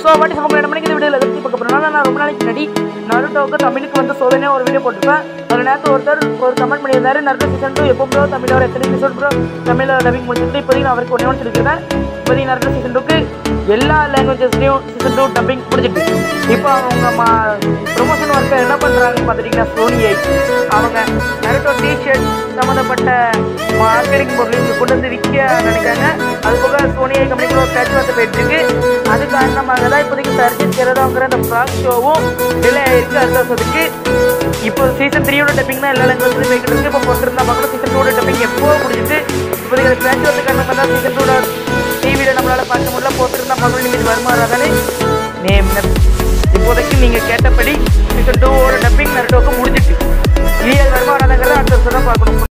so வாட்டி சமூக என்ன மணிக்கு இந்த வீடியோவில் எதை பற்றி பார்க்க போகிறோம்னா நான் ரொம்ப நாளைக்கு முன்னாடி நருட்டோவுக்கு தமிழுக்கு வந்து சோதனையாக ஒரு வீடியோ போட்டிருப்பேன் அதில் நேரத்து ஒருத்தர் ஒரு கமெண்ட் பண்ணியிருந்தாரு நருட்டோ சீசன் டூ எப்போ ப்ரோ தமிழ் ஒரு எத்தனை எபிசோட் ப்ரோ தமிழில் டப்பிங் முடிச்சுட்டு இப்போதைக்கு நான் அவருக்கு ஒன்றே ஒன்று சொல்லியிருக்கேன் இப்போதைக்கு நருட்டோ சீசன் டூக்கு எல்லா லாங்குவேஜஸ்லையும் சீசன் டூ டப்பிங் முடிச்சிட்டு இப்போ அவங்க மா ப்ரொமோஷன் ஒர்க்கை என்ன பண்ணுறாங்கன்னு பார்த்துட்டிங்கன்னா சோனியை அவங்க நருட்டோ டிஷர்ட் சம்மந்தப்பட்ட மார்க்கெட்டிங் பொருள் இங்கே கொண்டு வந்து விற்க நினைக்கிறாங்க அது போக சோனியை கம்பெனிக்குள்ள ஒரு பேச்சுவார்த்தை போயிட்டு இருக்கு அது காரணமாக தான் இப்போதைக்கு சர்ஜித் கேரதாங்கிற அந்த ஃப்ராக் ஷோவும் டிலே ஆயிருக்கு அடுத்த வருஷத்துக்கு இப்போ சீசன் த்ரீயோட டப்பிங்னா எல்லா லாங்குவேஜ்லையும் போய்கிட்டு இருக்கு இப்போ பொறுத்திருந்தா பார்க்கணும் சீசன் டூட டப்பிங் எப்போ முடிஞ்சிட்டு இப்போதைக்கு அது பேச்சுவார்த்தை காரணமாக தான் சீசன் டூட டிவியில் நம்மளால் பார்க்க முடியல போட்டிருந்தா பார்க்கணும் நிமிஷம் வருமாறாதானே நேம் இப்போதைக்கு நீங்கள் கேட்டபடி சீசன் டூவோட டப்பிங் நருட்டோக்கு